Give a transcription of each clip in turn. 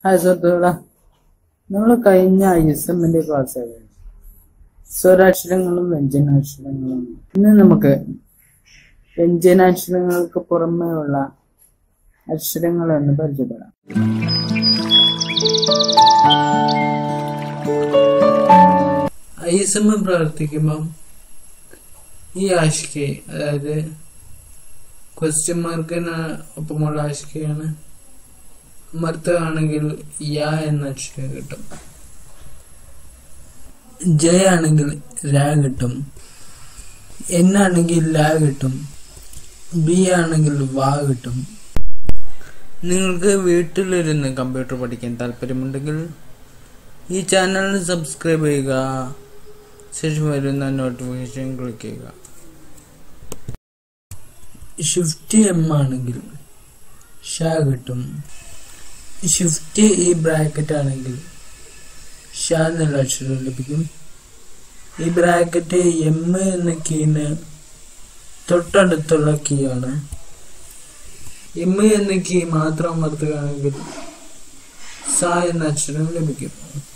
hi സുഹൃത്തുക്കളെ നമ്മൾ കഴിഞ്ഞ ഐ എസ് എമ്മിന്റെ ക്ലാസ് സ്വരാക്ഷരങ്ങളും വ്യഞ്ജനാക്ഷരങ്ങളും ഇന്ന് നമുക്ക് വ്യഞ്ജനാക്ഷരങ്ങൾക്ക് പുറമേ ഉള്ള അക്ഷരങ്ങൾ എന്ന് പരിചയപ്പെടാം ഐ എസ് എം പ്രവർത്തിക്കുമ്പം ഈ ആശിക്ക് അതായത് ക്വസ്റ്റ്യൻ മാർക്കിന് ഒപ്പമുള്ള ആശിക്കയാണ് അമർത്തുകയാണെങ്കിൽ യ എന്ന അക്ഷരം കിട്ടും ജ ആണെങ്കിൽ ര കിട്ടും എൻ ആണെങ്കിൽ ല കിട്ടും ബി ആണെങ്കിൽ വ കിട്ടും നിങ്ങൾക്ക് വീട്ടിലിരുന്ന് കമ്പ്യൂട്ടർ പഠിക്കാൻ താല്പര്യമുണ്ടെങ്കിൽ ഈ ചാനൽ സബ്സ്ക്രൈബ് ചെയ്യുക ശേഷം വരുന്ന നോട്ടിഫിക്കേഷൻ ക്ലിക്ക് ചെയ്യുക ഷിഫ്റ്റ് എം ആണെങ്കിൽ ഷ കിട്ടും ഷിഫ്റ്റ് ഈ ബ്രാക്കറ്റ് ആണെങ്കിൽ ഷ എന്നുള്ള അക്ഷരം ലഭിക്കും ഈ ബ്രാക്കറ്റ് എം എന്ന കീന് തൊട്ടടുത്തുള്ള കീ ആണ് എം എന്ന കീ മാത്രം അമർത്തുകയാണെങ്കിൽ സ എന്ന അക്ഷരം ലഭിക്കും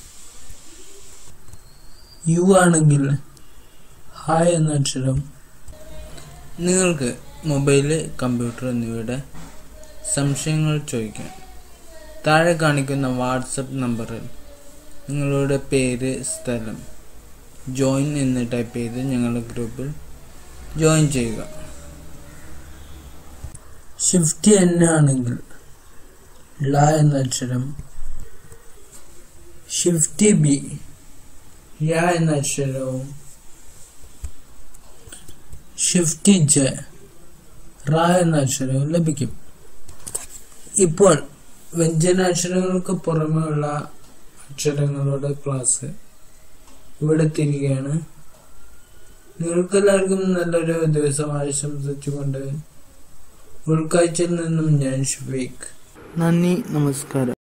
യു ആണെങ്കിൽ ഹ എന്ന അക്ഷരം നിങ്ങൾക്ക് മൊബൈല് കമ്പ്യൂട്ടർ എന്നിവയുടെ സംശയങ്ങൾ ചോദിക്കാം താഴെ കാണിക്കുന്ന വാട്സപ്പ് നമ്പറിൽ നിങ്ങളുടെ പേര് സ്ഥലം ജോയിൻ എന്ന് ടൈപ്പ് ചെയ്ത് ഞങ്ങളുടെ ഗ്രൂപ്പിൽ ജോയിൻ ചെയ്യുക ഷിഫ്റ്റ് എൻ ആണെങ്കിൽ ല എന്ന അക്ഷരം ഷിഫ്റ്റ് ബി യ എന്ന അക്ഷരവും ഷിഫ്റ്റ് ജെ റ എന്ന അക്ഷരവും ലഭിക്കും ഇപ്പോൾ വ്യഞ്ജനാക്ഷരങ്ങൾക്ക് പുറമെയുള്ള അക്ഷരങ്ങളുടെ ക്ലാസ് ഇവിടെ തിരികെയാണ് നിങ്ങൾക്കെല്ലാവർക്കും നല്ലൊരു ദിവസം ആശംസിച്ചുകൊണ്ട് ഉൾക്കാഴ്ചയിൽ നിന്നും ഞാൻ ഷുഫീഖ് നന്ദി നമസ്കാരം